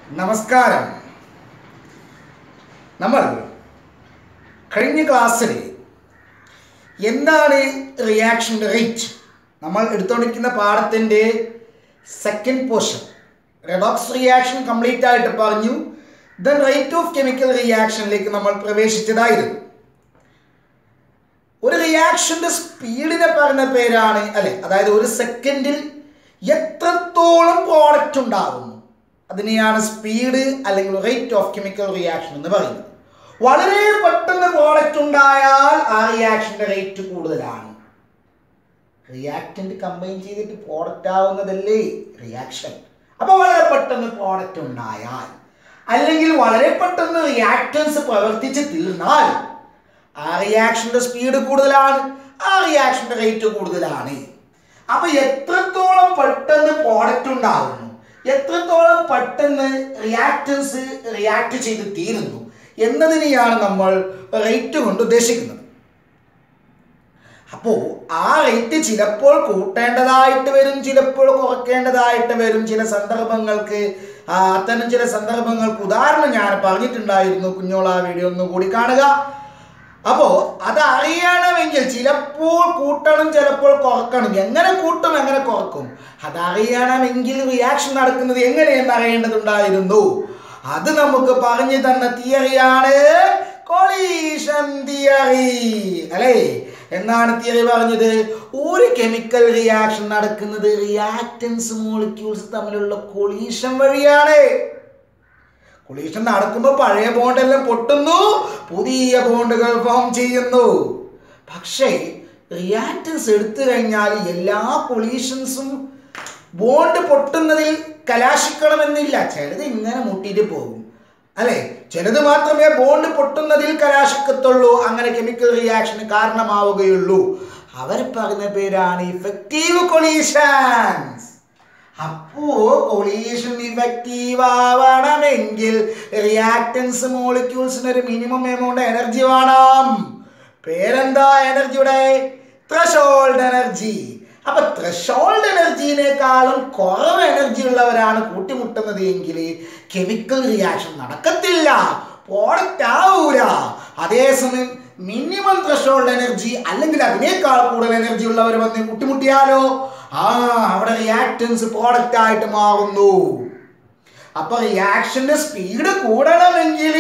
നമസ്കാരം നമ്മൾ കഴിഞ്ഞ ക്ലാസ്സിൽ എന്താണ് റിയാക്ഷൻ റേറ്റ് നമ്മൾ എടുത്തുകൊണ്ടിരിക്കുന്ന പാഠത്തിൻ്റെ second portion redox reaction complete ആയിട്ട് പറഞ്ഞു ദെൻ റേറ്റ് ഓഫ് കെമിക്കൽ റിയാക്ഷനിലേക്ക് നമ്മൾ പ്രവേശിച്ചതായിരുന്നു ഒരു റിയാക്ഷന്റെ സ്പീഡിനെ പറഞ്ഞ പേരാണ് അല്ലെ അതായത് ഒരു സെക്കൻഡിൽ എത്രത്തോളം പ്രോഡക്റ്റ് ഉണ്ടാകുന്നു അതിനെയാണ് സ്പീഡ് അല്ലെങ്കിൽ റേറ്റ് ഓഫ് കെമിക്കൽ റിയാക്ഷൻ എന്ന് പറയുന്നത് വളരെ പെട്ടെന്ന് പ്രോഡക്റ്റ് ഉണ്ടായാൽ ആ റിയാക്ഷന്റെ റേറ്റ് കൂടുതലാണ് റിയാക്ടന്റ് കമ്പൈൻ ചെയ്തിട്ട് പ്രോഡക്റ്റ് ആവുന്നതല്ലേ റിയാക്ഷൻ അപ്പൊ വളരെ പെട്ടെന്ന് പ്രോഡക്റ്റ് ഉണ്ടായാൽ അല്ലെങ്കിൽ വളരെ പെട്ടെന്ന് റിയാക്ടൻസ് പ്രവർത്തിച്ച് തീർന്നാൽ ആ റിയാക്ഷന്റെ സ്പീഡ് കൂടുതലാണ് ആ റിയാക്ഷന്റെ റേറ്റ് കൂടുതലാണ് അപ്പൊ എത്രത്തോളം പെട്ടെന്ന് പ്രോഡക്റ്റ് ഉണ്ടാകുന്നു എത്രത്തോളം പെട്ടെന്ന് റിയാക്ടൻസ് റിയാക്ട് ചെയ്ത് തീരുന്നു എന്നതിനെയാണ് നമ്മൾ റേറ്റ് കൊണ്ട് ഉദ്ദേശിക്കുന്നത് അപ്പോൾ ആ റേറ്റ് ചിലപ്പോൾ കൂട്ടേണ്ടതായിട്ട് വരും ചിലപ്പോൾ കുറയ്ക്കേണ്ടതായിട്ട് വരും ചില സന്ദർഭങ്ങൾക്ക് ആ, അത്തരം ചില സന്ദർഭങ്ങൾക്ക് ഉദാഹരണം ഞാൻ പറഞ്ഞിട്ടുണ്ടായിരുന്നു കുഞ്ഞോള വീഡിയോ ഒന്ന് കൂടി കാണുക അപ്പോ അത് അറിയണമെങ്കിൽ ചിലപ്പോൾ കൂട്ടണം ചിലപ്പോൾ കുറക്കണം എങ്ങനെ കൂട്ടും എങ്ങനെ കുറക്കും അതറിയണമെങ്കിൽ റിയാക്ഷൻ നടക്കുന്നത് എങ്ങനെയെന്ന് അറിയേണ്ടതുണ്ടായിരുന്നു അത് നമുക്ക് പറഞ്ഞു തന്ന തിയറിയാണ് കൊളീഷൻ തിയറി അല്ലേ എന്നാണ് തിയറി പറഞ്ഞത് ഒരു കെമിക്കൽ റിയാക്ഷൻ നടക്കുന്നത് റിയാക്ടൻസ് മോളിക്യൂൾസ് തമ്മിലുള്ള കൊളീഷൻ വഴിയാണ് കൊളീഷൻ നടക്കുമ്പോൾ പഴയ ബോണ്ടെല്ലാം പൊട്ടുന്നു പുതിയ ബോണ്ടുകൾ ഫോം ചെയ്യുന്നു പക്ഷേ റിയാക്ടൻസ് എടുത്തു കഴിഞ്ഞാൽ എല്ലാ കൊളീഷൻസും ബോണ്ട് പൊട്ടുന്നതിൽ കലാശിക്കണമെന്നില്ല ചിലത് ഇങ്ങനെ മുട്ടിയിട്ട് പോകും അല്ലെ ചിലത് മാത്രമേ ബോണ്ട് പൊട്ടുന്നതിൽ കലാശിക്കത്തുള്ളൂ അങ്ങനെ കെമിക്കൽ റിയാക്ഷന് കാരണമാവുകയുള്ളൂ അവർ പറഞ്ഞ പേരാണ് ഇഫക്റ്റീവ് കൊളീഷൻസ് അപ്പോ കൊളീഷൻ ഇഫക്റ്റീവ് ആവണമെങ്കിൽ റിയാക്ടൻസ് മോളിക്യൂൾസിന് ഒരു മിനിമം എമൗണ്ട് എനർജി വേണം പേരെന്താ എനർജിയുടെ ത്രഷോൾഡ് എനർജി അപ്പൊ ത്രഷോൾഡ് എനർജിനേക്കാളും കുറവ് എനർജി ഉള്ളവരാണ് കൂട്ടിമുട്ടുന്നത് എങ്കിൽ കെമിക്കൽ റിയാക്ഷൻ നടക്കത്തില്ല പ്രോഡക്റ്റ് ആവൂല അതേസമയം മിനിമം ത്രഷോൾഡ് എനർജി അല്ലെങ്കിൽ അതിനേക്കാൾ കൂടുതൽ എനർജി ഉള്ളവർ വന്ന് കൂട്ടിമുട്ടിയാലോ ആ അവിടെ റിയാക്ടൻസ് പ്രോഡക്റ്റ് ആയിട്ട് മാറുന്നു അപ്പൊ റിയാക്ഷന്റെ സ്പീഡ് കൂടണമെങ്കിൽ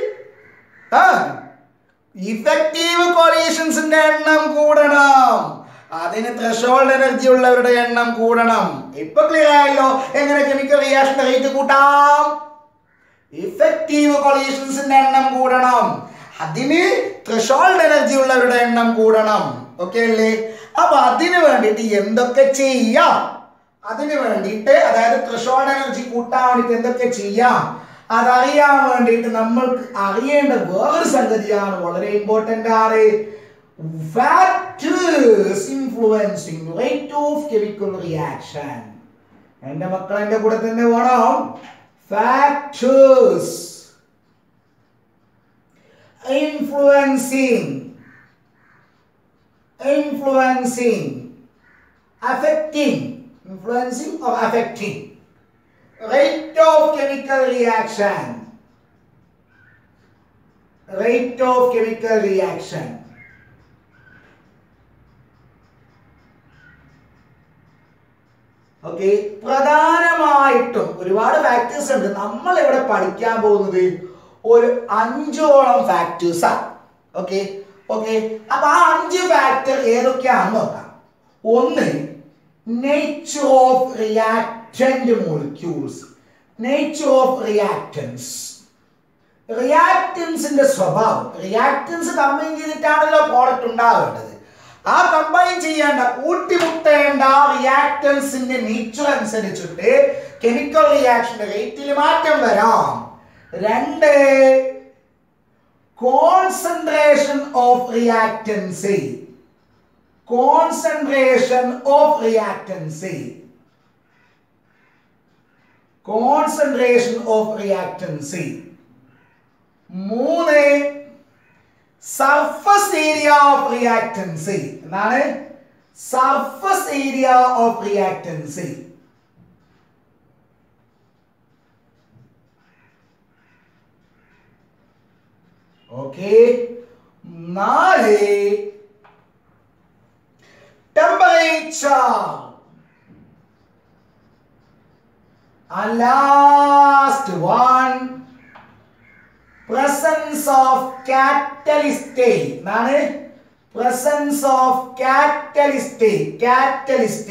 ആ ഇഫക്റ്റീവ് കൊളീഷൻസിന്റെ എണ്ണം കൂടണം അതിന് ത്രഷോൾഡ് എനർജി ഉള്ളവരുടെ എണ്ണം കൂടണം ഇപ്പൊ ക്ലിയർ ആയല്ലോ എങ്ങനെ കെമിക്കൽ റിയാക്ഷൻ റേറ്റ് കൂട്ടാം ഇഫക്റ്റീവ് കൊളീഷൻസിന്റെ എണ്ണം കൂടണം അതിന് ത്രഷോൾഡ് എനർജി ഉള്ളവരുടെ എണ്ണം കൂടണം ഓക്കെ അല്ലേ അപ്പൊ അതിന് വേണ്ടിയിട്ട് എന്തൊക്കെ ചെയ്യാം അതിന് വേണ്ടിയിട്ട് അതായത് ത്രഷോൾഡ് എനർജി കൂട്ടാൻ വേണ്ടിയിട്ട് എന്തൊക്കെ ചെയ്യാം അതറിയാൻ വേണ്ടിയിട്ട് നമ്മൾക്ക് അറിയേണ്ട വേറൊരു സംഗതിയാണ് വളരെ ഇമ്പോർട്ടന്റ് ആണ് factors influencing rate of chemical reaction എന്റെ മക്കൾ എന്റെ കൂടെ തന്നെ വേണം factors influencing influencing affecting influencing or affecting rate of chemical reaction rate of chemical reaction okay പ്രധാനമായിട്ടും ഒരുപാട് ഫാക്ടേഴ്സ് ഉണ്ട് നമ്മൾ ഇവിടെ പഠിക്കാൻ പോകുന്നത് ഒരു അഞ്ചോളം ഫാക്ടേഴ്സ് ആണ് ഓക്കെ ഓക്കെ അപ്പൊ ആ അഞ്ച് ഫാക്ടർ ഏതൊക്കെയാണെന്ന് നോക്കാം ഒന്ന് nature of reactant molecules nature of reactants റിയാക്ടൻസിന്റെ സ്വഭാവം റിയാക്ടൻസ് കമ്പൈൻ ചെയ്തിട്ടാണല്ലോ പ്രോഡക്റ്റ് ഉണ്ടാവേണ്ടത് ആ കമ്പൈൻ ചെയ്യേണ്ട കൂട്ടിമുട്ടേണ്ട റിയാക്ടൻസിന്റെ നേച്ചർ അനുസരിച്ചിട്ട് കെമിക്കൽ റിയാക്ഷന്റെ റേറ്റിൽ മാറ്റം വരാം രണ്ട് concentration of reactants concentration of reactants concentration of reactants മൂന്ന് സർഫസ് ഏരിയ ഓഫ് റിയാക്ടൻസി എന്താണ് surface area of reactants okay നാല് temperature And last one, presence of catalyst. എന്താണ് presence of catalyst. catalyst.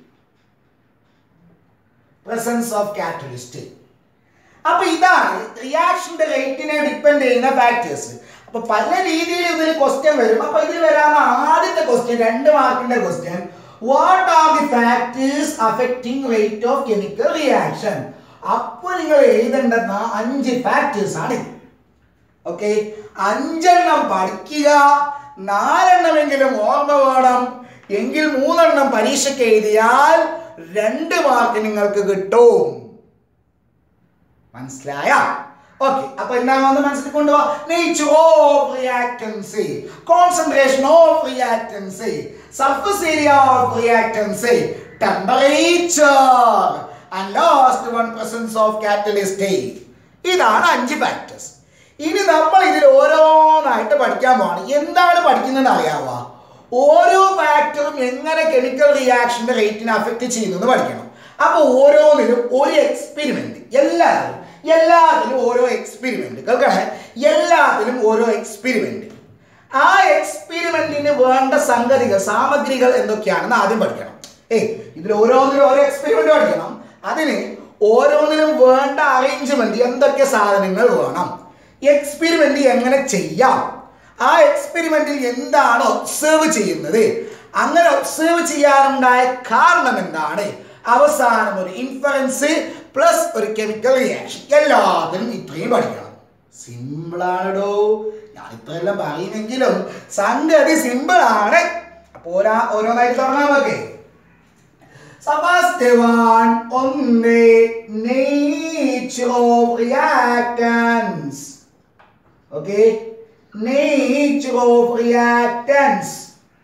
presence of catalyst. അപ്പൊ ഇതാണ് റിയാക്ഷന്റെ റേറ്റിനെ depend ചെയ്യുന്ന factors അപ്പൊ പല രീതിയിൽ ഇതിൽ ക്വസ്റ്റ്യൻ വരും അപ്പൊ ഇതിൽ വരാവുന്ന ആദ്യത്തെ ക്വസ്റ്റ്യൻ രണ്ട് മാർക്കിന്റെ question what are the factors affecting rate of chemical reaction അപ്പൊ നിങ്ങൾ എഴുതേണ്ടുന്ന അഞ്ച് ഫാക്ടേഴ്സ് ആണ് ഓക്കെ അഞ്ചെണ്ണം പഠിക്കുക നാലെണ്ണമെങ്കിലും ഓർമ്മ വേണം എങ്കിൽ മൂന്നെണ്ണം പരീക്ഷയ്ക്ക് എഴുതിയാൽ രണ്ട് മാർക്ക് നിങ്ങൾക്ക് കിട്ടും മനസ്സിലായ ഓക്കെ അപ്പൊ എന്താണെന്ന് മനസ്സിൽ കൊണ്ടുപോവാ nature of reactants concentration of reactants surface area of reactants temperature and last one presence of catalyst ഇതാണ് അഞ്ച് ഫാക്ടേഴ്സ് ഇനി നമ്മൾ ഇതിൽ ഓരോന്നായിട്ട് പഠിക്കാൻ പോവാണ് എന്താണ് പഠിക്കുന്നത് അറിയാവോ ഓരോ ഫാക്ടറും എങ്ങനെ കെമിക്കൽ റിയാക്ഷന്റെ റേറ്റിനെ അഫക്റ്റ് ചെയ്യുന്നു പഠിക്കണം അപ്പൊ ഓരോന്നിലും ഒരു എക്സ്പെരിമെന്റ് എല്ലാത്തിലും എല്ലാത്തിലും ഓരോ എക്സ്പെരിമെന്റ് കേൾക്കണേ എല്ലാത്തിലും ഓരോ എക്സ്പെരിമെന്റ് ആ എക്സ്പെരിമെന്റിന് വേണ്ട സംഗതികൾ സാമഗ്രികൾ എന്തൊക്കെയാണെന്ന് ആദ്യം പഠിക്കണം ഏയ് ഇതിൽ ഓരോന്നിലും ഓരോ എക്സ്പെരിമെന്റ് പഠിക്കണം അതിന് ഓരോന്നിനും വേണ്ട അറേഞ്ച്മെന്റ് എന്തൊക്കെ സാധനങ്ങൾ വേണം എക്സ്പെരിമെന്റ് എങ്ങനെ ചെയ്യാം ആ എക്സ്പെരിമെന്റിൽ എന്താണ് ഒബ്സേർവ് ചെയ്യുന്നത് അങ്ങനെ ഒബ്സേർവ് ചെയ്യാനുണ്ടായ കാരണം എന്താണ് അവസാനം ഒരു ഇൻഫറൻസ് പ്ലസ് ഒരു കെമിക്കൽ റിയാക്ഷൻ എല്ലാത്തിനും ഇത്രയും പഠിക്കണം സിമ്പിളാണോ ഞാനിത്രയെല്ലാം പറയുമെങ്കിലും സംഗതി സിമ്പിൾ ആണ് അപ്പൊ ഓരോ ഓരോന്നായിട്ട് തുടങ്ങാൻ നോക്കേ ഫസ്റ്റ് വൺ ഒന്ന് nature of reactants okay nature of reactants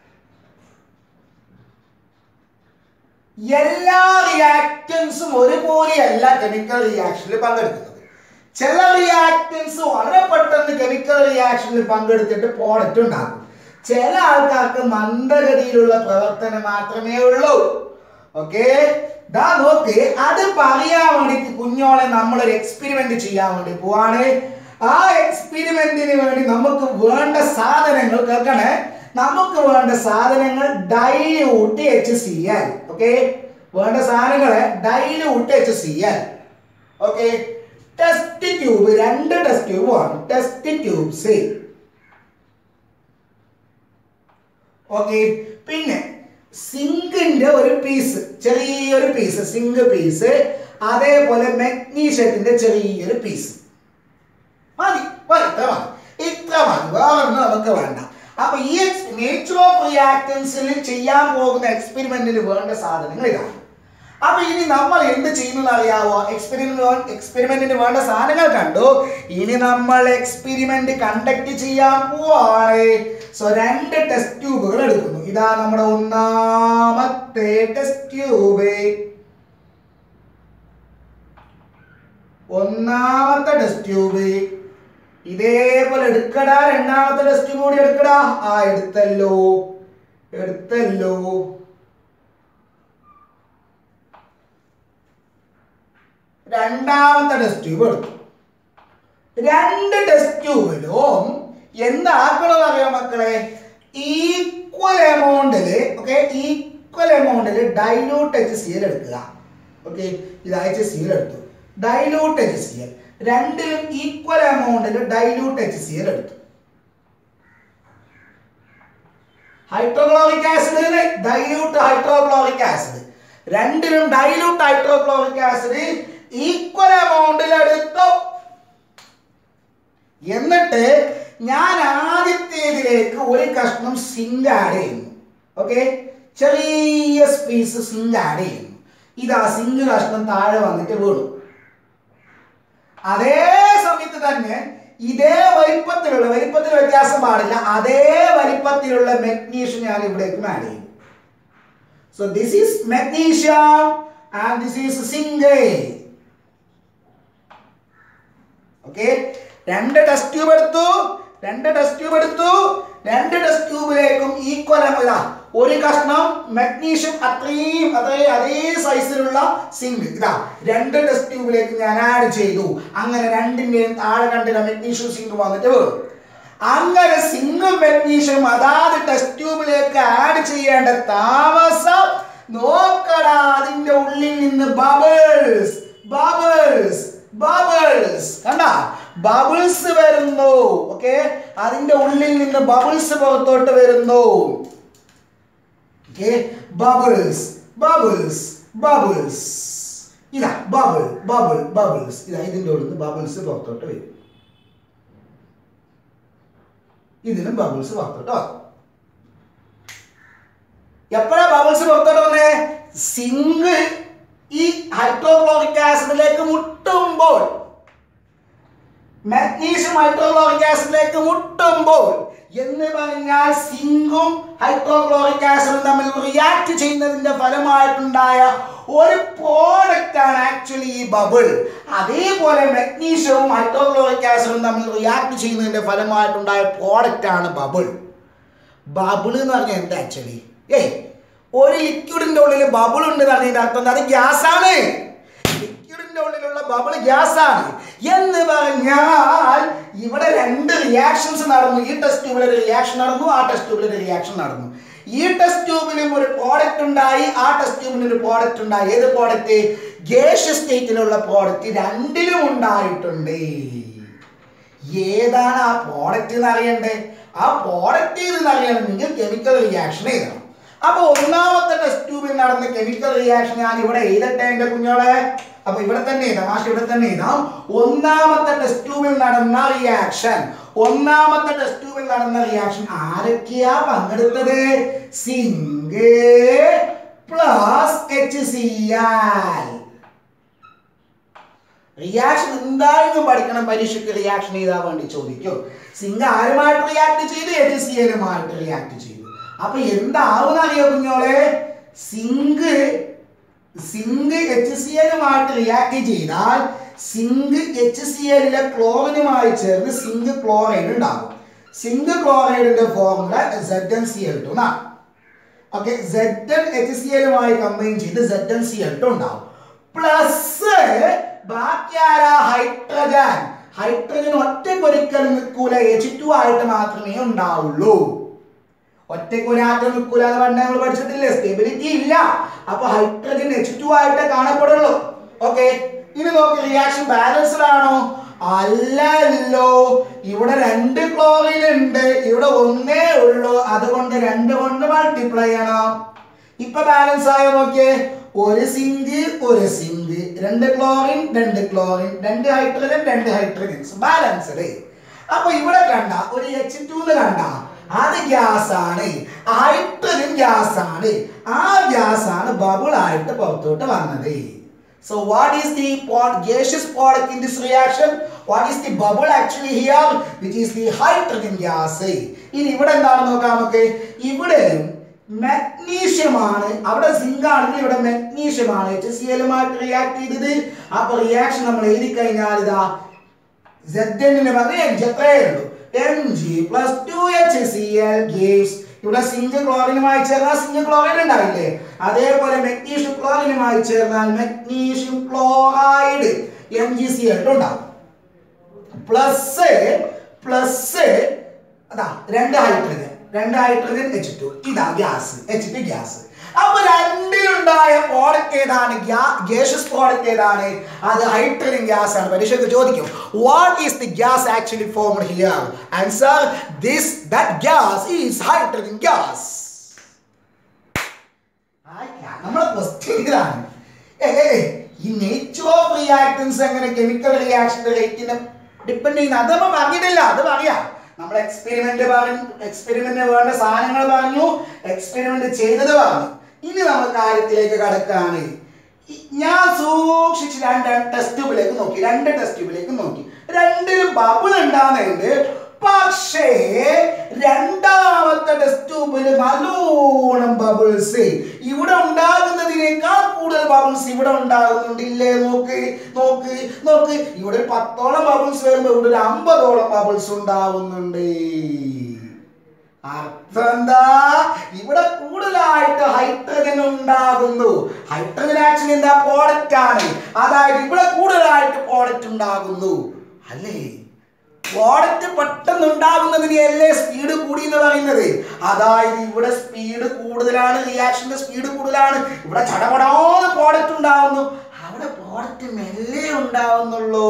എല്ലാ റിയാക്ടൻസും ഒരുപോലെയല്ല കെമിക്കൽ റിയാക്ഷനിൽ പങ്കെടുക്കുന്നത് ചില റിയാക്ടൻസ് വളരെ പെട്ടെന്ന് കെമിക്കൽ റിയാക്ഷനിൽ പങ്കെടുത്തിട്ട് പ്രോഡക്റ്റ് ഉണ്ടാക്കും ചില ആൾക്കാർക്ക് മന്ദഗതിയിലുള്ള പ്രവർത്തനം മാത്രമേ ഉള്ളൂ ഓക്കെ ദാ നോക്ക് അത് പറയാൻ വേണ്ടിട്ട് കുഞ്ഞോളെ നമ്മളൊരു എക്സ്പെരിമെന്റ് ചെയ്യാൻ വേണ്ടി പോവാണ് ആ എക്സ്പെരിമെന്റിന് വേണ്ടി നമുക്ക് വേണ്ട സാധനങ്ങൾ കേൾക്കണേ നമുക്ക് വേണ്ട സാധനങ്ങൾ dilute H C L okay വേണ്ട സാധനങ്ങളെ dilute H C L okay test tube രണ്ട് ടെസ്റ്റ് ട്യൂബ് ആണ് ടെസ്റ്റ് ട്യൂബ്സ് ഓക്കെ പിന്നെ സിങ്കിന്റെ ഒരു പീസ് ചെറിയൊരു പീസ് സിങ്ക് പീസ് അതേപോലെ മെഗ്നീഷ്യത്തിന്റെ ചെറിയൊരു പീസ് മതി മതി ഇത്ര മതി ഇത്ര മതി വേറൊന്നും നമുക്ക് വേണ്ട അപ്പൊ ഈ നേച്ചർ ഓഫ് റിയാക്ടൻസിൽ ചെയ്യാൻ പോകുന്ന എക്സ്പെരിമെന്റിന് വേണ്ട സാധനങ്ങൾ ഇതാണ് അപ്പൊ ഇനി നമ്മൾ എന്ത് ചെയ്യുന്നു അറിയാവോ എക്സ്പെരിമെന്റ് എക്സ്പെരിമെന്റിന് വേണ്ട സാധനങ്ങൾ കണ്ടു ഇനി നമ്മൾ എക്സ്പെരിമെന്റ് കണ്ടക്ട് ചെയ്യാൻ പോവാണ് സോ രണ്ട് ടെസ്റ്റ് ട്യൂബുകൾ എടുക്കുന്നു ഇതാ നമ്മുടെ ഒന്നാമത്തെ ടെസ്റ്റ് ട്യൂബ് ഒന്നാമത്തെ ടെസ്റ്റ് ട്യൂബ് ഇതേപോലെ എടുക്കടാ രണ്ടാമത്തെ ടെസ്റ്റ് കൂടി എടുക്കടാ ആ എടുത്തല്ലോ എടുത്തല്ലോ രണ്ടാമത്തെ ടെസ്റ്റ് ട്യൂബ് എടുത്തു രണ്ട് ടെസ്റ്റ് ട്യൂബിലും എന്താക്കണമെന്ന് അറിയാം മക്കളെ ഈക്വൽ എമൗണ്ടില് ഓക്കെ ഈക്വൽ എമൗണ്ടില് ഡൈലൂട്ട് എച്ച് സി എൽ എടുക്കുക ഓക്കെ ഇത് എച്ച് സി എൽ എടുത്തു ഡൈലൂട്ട് എച്ച് സി എൽ രണ്ടിലും ഈക്വൽ എമൗണ്ടിൽ ഡൈലൂട്ട് എച്ച് സി എൽ എടുത്തു hydrochloric acid dilute hydrochloric acid രണ്ടിലും ഡൈലൂട്ട് ഹൈഡ്രോക്ലോറിക് ആസിഡ് ഈക്വൽ എമൗണ്ടിൽ എടുത്തു എന്നിട്ട് ഞാൻ ആദ്യത്തേതിലേക്ക് ഒരു കഷ്ണം സിങ്ക് ആഡ് ചെയ്യുന്നു ഓക്കെ ചെറിയ പീസ് സിങ്ക് ആഡ് ചെയ്യുന്നു ഇതാ സിങ്ക് കഷ്ണം താഴെ വന്നിട്ട് വീണു അതേ സമയത്ത് തന്നെ ഇതേ വലിപ്പത്തിലുള്ള വലിപ്പത്തിൽ വ്യത്യാസം പാടില്ല അതേ വലിപ്പത്തിലുള്ള മെഗ്നീഷ്യം ഞാൻ ഇവിടേക്ക് ആഡ് ചെയ്യും so this is magnesium and this is zinc okay രണ്ട് ടെസ്റ്റ് ട്യൂബ് എടുത്തു രണ്ട് ടെസ്റ്റ് ട്യൂബ് എടുത്തു രണ്ട് ടെസ്റ്റ് ട്യൂബിലേക്കും ഈക്വൽ ഇതാ ഒരു കഷ്ണം മഗ്നീഷ്യം അത്രയും അതേ അതേ സൈസിലുള്ള സിങ്ക് ഇതാ രണ്ട് ടെസ്റ്റ് ട്യൂബിലേക്ക് ഞാൻ ആഡ് ചെയ്തു അങ്ങനെ രണ്ടിന്റെയും താഴെ കണ്ടില്ല മഗ്നീഷ്യം സിങ്ക് വന്നിട്ട് വീഴും അങ്ങനെ സിംഗും മഗ്നീഷ്യം അതാത് ടെസ്റ്റ് ട്യൂബിലേക്ക് ആഡ് ചെയ്യേണ്ട താമസം നോക്കടാ അതിന്റെ ഉള്ളിൽ നിന്ന് ബബിൾസ് ബബിൾസ് ബബിൾസ് കണ്ട ബബിൾസ് വരുന്നു ഓക്കെ അതിന്റെ ഉള്ളിൽ നിന്ന് ബബിൾസ് പുറത്തോട്ട് വരുന്നു ഓക്കെ ബബിൾസ് ബബിൾസ് ബബിൾസ് ഇതാ ബബിൾ ബബിൾ ബബിൾസ് ഇതാ ഇതിന്റെ ഉള്ളിൽ നിന്ന് ബബിൾസ് പുറത്തോട്ട് വരും ഇതിനും ബബിൾസ് പുറത്തോട്ട് വന്നു എപ്പോഴാ ബബിൾസ് പുറത്തോട്ട് വന്നേ സിങ്ക് ഈ ഹൈഡ്രോക്ലോറിക് ആസിഡിലേക്ക് മുട്ടുമ്പോൾ മാഗ്നീഷ്യം ഹൈഡ്രോക്ലോറിക് ആസിഡിലേക്ക് മുട്ടുമ്പോൾ എന്ന് പറഞ്ഞാൽ സിങ്കും ഹൈഡ്രോക്ലോറിക് ആസിഡും തമ്മിൽ റിയാക്ട് ചെയ്യുന്നതിന്റെ ഫലമായിട്ടുണ്ടായ ഒരു പ്രോഡക്റ്റ് ആണ് ആക്ച്വലി ഈ ബബിൾ അതേപോലെ മഗ്നീഷ്യവും ഹൈഡ്രോക്ലോറിക് ആസിഡും തമ്മിൽ റിയാക്ട് ചെയ്യുന്നതിന്റെ ഫലമായിട്ടുണ്ടായ പ്രോഡക്റ്റ് ആണ് ബബിൾ ബബിൾ എന്ന് പറഞ്ഞാൽ എന്താ ആക്ച്വലി ഏയ് ഒരു ലിക്വിഡിന്റെ ഉള്ളിൽ ബബിൾ ഉണ്ട് എന്നതിന്റെ അർത്ഥം എന്താ? അത് ഗ്യാസ് ആണ് ലിക്വിഡിന്റെ ഉള്ളിലുള്ള ബബിൾ ഗ്യാസ് ആണ് എന്ന് പറഞ്ഞാൽ ഇവിടെ രണ്ട് റിയാക്ഷൻസ് നടന്നു ഈ ടെസ്റ്റ് ട്യൂബിൽ ഒരു റിയാക്ഷൻ നടന്നു ആ ടെസ്റ്റ് ട്യൂബിൽ ഒരു റിയാക്ഷൻ നടന്നു ഈ ടെസ്റ്റ് ട്യൂബിലും ഒരു പ്രോഡക്റ്റ് ഉണ്ടായി ആ ടെസ്റ്റ് ട്യൂബിൽ ഒരു പ്രോഡക്റ്റ് ഉണ്ടായി ഏത് പ്രോഡക്റ്റ് ഗേഷ്യ സ്റ്റേറ്റിലുള്ള പ്രോഡക്റ്റ് രണ്ടിലും ഉണ്ടായിട്ടുണ്ട് ഏതാണ് ആ പ്രോഡക്റ്റ് എന്ന് അറിയണ്ടേ ആ പ്രോഡക്റ്റ് ഏതെന്ന് അറിയണമെങ്കിൽ കെമിക്കൽ റിയാക്ഷൻ എഴുതണം അപ്പൊ ഒന്നാമത്തെ ടെസ്റ്റ് ട്യൂബിൽ നടന്ന കെമിക്കൽ റിയാക്ഷൻ ഞാൻ ഇവിടെ എഴുതട്ടെ എന്റെ കുഞ്ഞോളെ അപ്പൊ ഇവിടെ തന്നെ എഴുതാം മാഷ് ഇവിടെ തന്നെ എഴുതാം ഒന്നാമത്തെ ടെസ്റ്റ് ട്യൂബിൽ നടന്ന റിയാക്ഷൻ ഒന്നാമത്തെ ടെസ്റ്റ് ട്യൂബിൽ നടന്ന റിയാക്ഷൻ ആരൊക്കെയാ പങ്കെടുത്തത് zinc plus H C L reaction എന്തായാലും പഠിക്കണം പരീക്ഷയ്ക്ക് റിയാക്ഷൻ ചെയ്താൽ വേണ്ടി ചോദിക്കും സിംഗ് ആരുമായിട്ട് റിയാക്ട് ചെയ്തു എച്ച് സി എല്ലുമായിട്ട് റിയാക്ട് ചെയ്തു അപ്പൊ എന്താവും അറിയോ കുഞ്ഞോളെ സിങ്ക് സിങ്ക് എച്ച് സി എല്ലുമായിട്ട് റിയാക്ട് ചെയ്താൽ സിങ്ക് എച്ച് സി എല്ലിലെ ക്ലോറിനുമായി ചേർന്ന് സിങ്ക് ക്ലോറൈഡ് ഉണ്ടാകും സിങ്ക് ക്ലോറൈഡിന്റെ formula Z N C L two എന്നാണ് okay Z N H C എല്ലുമായി കമ്പൈൻ ചെയ്ത് Z N C L two ഉണ്ടാവും പ്ലസ് ബാക്കി ആരാ ഹൈഡ്രജൻ ഹൈഡ്രജൻ ഒറ്റക്കൊരിക്കലും നിൽക്കൂല എച്ച് ടു ആയിട്ട് മാത്രമേ ഉണ്ടാവുള്ളൂ ഒറ്റയ്ക്ക് ഒരാറ്റം നിൽക്കൂല എന്ന് പറഞ്ഞാൽ നമ്മൾ പഠിച്ചിട്ടില്ലേ സ്റ്റെബിലിറ്റി ഇല്ല അപ്പൊ ഹൈഡ്രജൻ എച്ച് ടു ആയിട്ട് കാണപ്പെടുള്ളൂ ഓക്കെ ഇനി നോക്കി റിയാക്ഷൻ ബാലൻസ്ഡ് ആണോ അല്ലല്ലോ ഇവിടെ രണ്ട് ക്ലോറിൻ ഉണ്ട് ഇവിടെ ഒന്നേ ഉള്ളൂ അതുകൊണ്ട് രണ്ട് കൊണ്ട് മൾട്ടിപ്ലൈ ചെയ്യണം ഇപ്പൊ ബാലൻസ് ആയോ നോക്കിയേ ഒരു സിങ്ക് ഒരു സിങ്ക് രണ്ട് ക്ലോറിൻ രണ്ട് ക്ലോറിൻ രണ്ട് ഹൈഡ്രജൻ രണ്ട് ഹൈഡ്രജൻസ് ബാലൻസ്ഡ് അപ്പൊ ഇവിടെ കണ്ട ഒരു എച്ച് ടു കണ്ട അത് ഗ്യാസ് ആണ് ഹൈഡ്രജൻ ഗ്യാസ് ആണ് ആ ഗ്യാസ് ആണ് ബബിൾ ആയിട്ട് പുറത്തോട്ട് വന്നത് So what is the pod- gaseous product in this reaction? What is the bubble actually here? Which is the hydrogen gas. ഇനി ഇവിടെ എന്താണ് നോക്കാം നമുക്ക് ഇവിടെ magnesium ആണ് അവിടെ സിങ്ക് ആണെങ്കിൽ ഇവിടെ magnesium ആണ് എച്ച് സി എല്ലുമായിട്ട് റിയാക്ട് ചെയ്തത് അപ്പൊ റിയാക്ഷൻ നമ്മൾ എഴുതി കഴിഞ്ഞാൽ ഇതാ സെഡ് എന്നിന് പകരം എൻ ജി എത്രയേ ഉള്ളൂ N G plus two H C L gives ഇവിടെ സിങ്ക് ക്ലോറിനുമായി ചേർന്നാൽ സിങ്ക് ക്ലോറൈഡ് ഉണ്ടാവില്ലേ അതേപോലെ മെഗ്നീഷ്യം ക്ലോറിനുമായി ചേർന്നാൽ magnesium chloride M G C L ഉണ്ടാവും പ്ലസ് പ്ലസ് അതാ രണ്ട് ഹൈഡ്രജൻ രണ്ട് ഹൈഡ്രജൻ എച്ച് ടു ഇതാ ഗ്യാസ് എച്ച് ടു ഗ്യാസ് അപ്പൊ രണ്ടിലുണ്ടായ പ്രോഡക്റ്റ് ഏതാണ് ഗ്യാഷ്യസ് പ്രോഡക്റ്റ് ഏതാണ് അത് ഹൈഡ്രജൻ ഗ്യാസ് ആണ് പരീക്ഷയ്ക്ക് ചോദിക്കും what is the gas actually formed here answer this that gas is hydrogen gas നമ്മളെ ക്വസ്റ്റ്യൻ ഇതാണ് ഏ, ഏ, ഏ, ഈ നേച്ചർ ഓഫ് റിയാക്ടൻസ് എങ്ങനെ കെമിക്കൽ റിയാക്ഷന്റെ റേറ്റിനെ ഡിപ്പെൻഡ് ചെയ്യുന്ന അത് നമ്മൾ പറഞ്ഞിട്ടില്ല അത് പറയാം നമ്മൾ എക്സ്പെരിമെന്റ് പറഞ്ഞു എക്സ്പെരിമെന്റിന് വേണ്ട സാധനങ്ങൾ പറഞ്ഞു എക്സ്പെരിമെന്റ് ചെയ്തത് പറഞ്ഞു ഇനി നമ്മൾ കാര്യത്തിലേക്ക് കടക്കാണ് ഈ- ഞാൻ സൂക്ഷിച്ച് രണ്ട് ടെസ്റ്റ് ട്യൂബിലേക്ക് നോക്കി രണ്ട് ടെസ്റ്റ് ട്യൂബിലേക്ക് നോക്കി രണ്ടിലും ബബിൾ ഉണ്ടാകുന്നുണ്ട് പക്ഷേ രണ്ടാമത്തെ ടെസ്റ്റ് ട്യൂബിൽ നല്ലോണം ബബിൾസ് ഇവിടെ ഉണ്ടാകുന്നതിനേക്കാൾ കൂടുതൽ ബബിൾസ് ഇവിടെ ഉണ്ടാകുന്നുണ്ടില്ലേ നോക്ക് നോക്ക് നോക്ക് ഇവിടെ ഒരു പത്തോളം ബബിൾസ് വരുമ്പോൾ ഇവിടെ ഒരു അമ്പതോളം ബബിൾസ് ഉണ്ടാവുന്നുണ്ട് അർത്ഥം എന്താ ഇവിടെ കൂടുതലായിട്ട് ഹൈഡ്രജൻ ഉണ്ടാകുന്നു ഹൈഡ്രജൻ ആക്ച്വലി എന്താ പ്രോഡക്റ്റ് ആണ് അതായത് ഇവിടെ കൂടുതലായിട്ട് പ്രോഡക്റ്റ് ഉണ്ടാകുന്നു അല്ലേ പ്രോഡക്റ്റ് പെട്ടെന്ന് ഉണ്ടാകുന്നതിന് അല്ലേ സ്പീഡ് കൂടി എന്ന് പറയുന്നത് അതായത് ഇവിടെ സ്പീഡ് കൂടുതലാണ് റിയാക്ഷന്റെ സ്പീഡ് കൂടുതലാണ് ഇവിടെ ചടപടാന്ന് പ്രോഡക്റ്റ് ഉണ്ടാകുന്നു അവിടെ പ്രോഡക്റ്റ് മെല്ലെ ഉണ്ടാവുന്നുള്ളൂ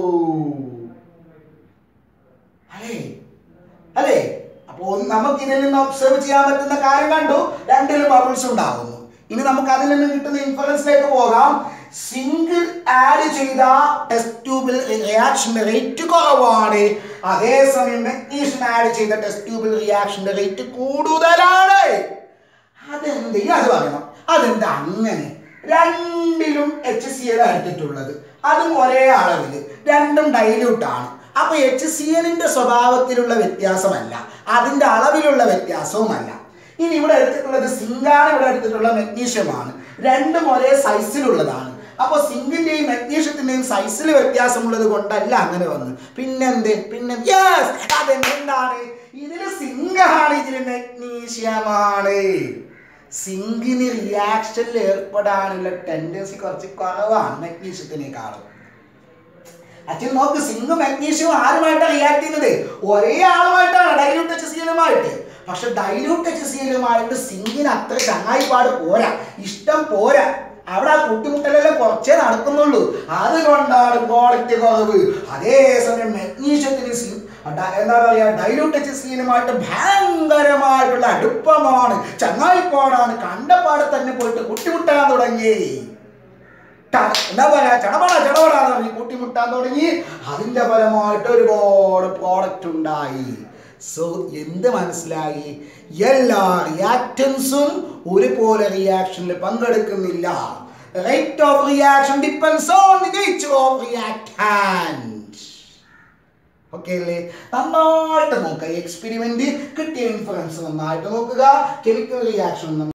അല്ലേ അല്ലേ അപ്പോൾ നമുക്ക് ഇതിൽ നിന്ന് ഒബ്സർവ് ചെയ്യാൻ പറ്റുന്ന കാര്യം കണ്ടു രണ്ടിലും ബബിൾസ് ഉണ്ടാകുന്നു ഇനി നമുക്ക് അതിൽ നിന്ന് കിട്ടുന്ന ഇൻഫറൻസിലേക്ക് പോകാം സിംഗിൾ ആഡ് ചെയ്ത ടെസ്റ്റ് ട്യൂബിൽ റിയാക്ഷന്റെ റേറ്റ് കുറവാണ് അതേസമയം മെഗ്നീഷ്യൻ ആഡ് ചെയ്ത ടെസ്റ്റ് ട്യൂബിൽ റിയാക്ഷന്റെ റേറ്റ് കൂടുതലാണ് അതെന്ത് അത് പറയണം അതെന്താ അങ്ങനെ രണ്ടിലും എച്ച് സി എൽ എടുത്തിട്ടുള്ളത് അതും ഒരേ അളവിൽ രണ്ടും ഡൈല്യൂട്ട് ആണ് അപ്പൊ എച്ച് സി എല്ലിന്റെ സ്വഭാവത്തിലുള്ള വ്യത്യാസമല്ല അതിന്റെ അളവിലുള്ള വ്യത്യാസവുമല്ല ഇനി ഇവിടെ എടുത്തിട്ടുള്ളത് സിങ്കാണ് ഇവിടെ എടുത്തിട്ടുള്ള മെഗ്നീഷ്യമാണ് രണ്ടും ഒരേ സൈസിലുള്ളതാണ് അപ്പൊ സിങ്കിന്റെയും മെഗ്നീഷ്യത്തിന്റെയും സൈസിൽ വ്യത്യാസമുള്ളത് കൊണ്ടല്ല അങ്ങനെ വന്നു പിന്നെന്ത് പിന്നെ യെസ് അതെന്താണ് ഇതില് സിങ്കാണ് ഇതില് മെഗ്നീഷ്യമാണ് സിങ്കിന് റിയാക്ഷനിൽ ഏർപ്പെടാനുള്ള ടെൻഡൻസി കുറച്ച് കുറവാണ് മെഗ്നീഷ്യത്തിനേക്കാളും അച്ഛൻ നോക്ക് സിംഗ് മാഗ്നീഷ്യവും ആരുമായിട്ടാണ് റിയാക്ട് ചെയ്യുന്നത് ഒരേ ആളുമായിട്ടാണ് ഡൈല്യൂട്ട് എച്ച് സി എല്ലുമായിട്ട് പക്ഷെ ഡൈല്യൂട്ട് എച്ച് സി എല്ലുമായിട്ട് സിംഗിന് അത്ര ചങ്ങായിപ്പാട് പോരാ ഇഷ്ടം പോരാ അവിടെ ആ കൂട്ടിമുട്ടലെല്ലാം കുറച്ചേ നടക്കുന്നുള്ളൂ അതുകൊണ്ടാണ് പ്രോഡക്റ്റ് കുറവ് അതേസമയം മെഗ്നീഷ്യത്തിന് സി ഡ- എന്താ പറയാ ഡൈലൂട്ട് എച്ച് സീനുമായിട്ട് ഭയങ്കരമായിട്ടുള്ള അടുപ്പമാണ് ചങ്ങായിപ്പാടാണ് കണ്ടപാടെ തന്നെ പോയിട്ട് കുട്ടിമുട്ടാൻ തുടങ്ങി ത- എന്താ പറയാ ചടപട ചടപടാന്ന് പറഞ്ഞ് കൂട്ടിമുട്ടാൻ തുടങ്ങി അതിന്റെ ഫലമായിട്ട് ഒരുപാട് പ്രോഡക്റ്റ് ഉണ്ടായി സോ എന്ത് മനസ്സിലായി എല്ലാ റിയാക്ടൻസും ഒരുപോലെ റിയാക്ഷനിൽ പങ്കെടുക്കുന്നില്ല rate of reaction depends on the nature of reactant okay അല്ലേ നന്നായിട്ട് നോക്കുക എക്സ്പെരിമെന്റ് കിട്ടിയ ഇൻഫറൻസ് നന്നായിട്ട് നോക്കുക കെമിക്കൽ റിയാക്ഷൻ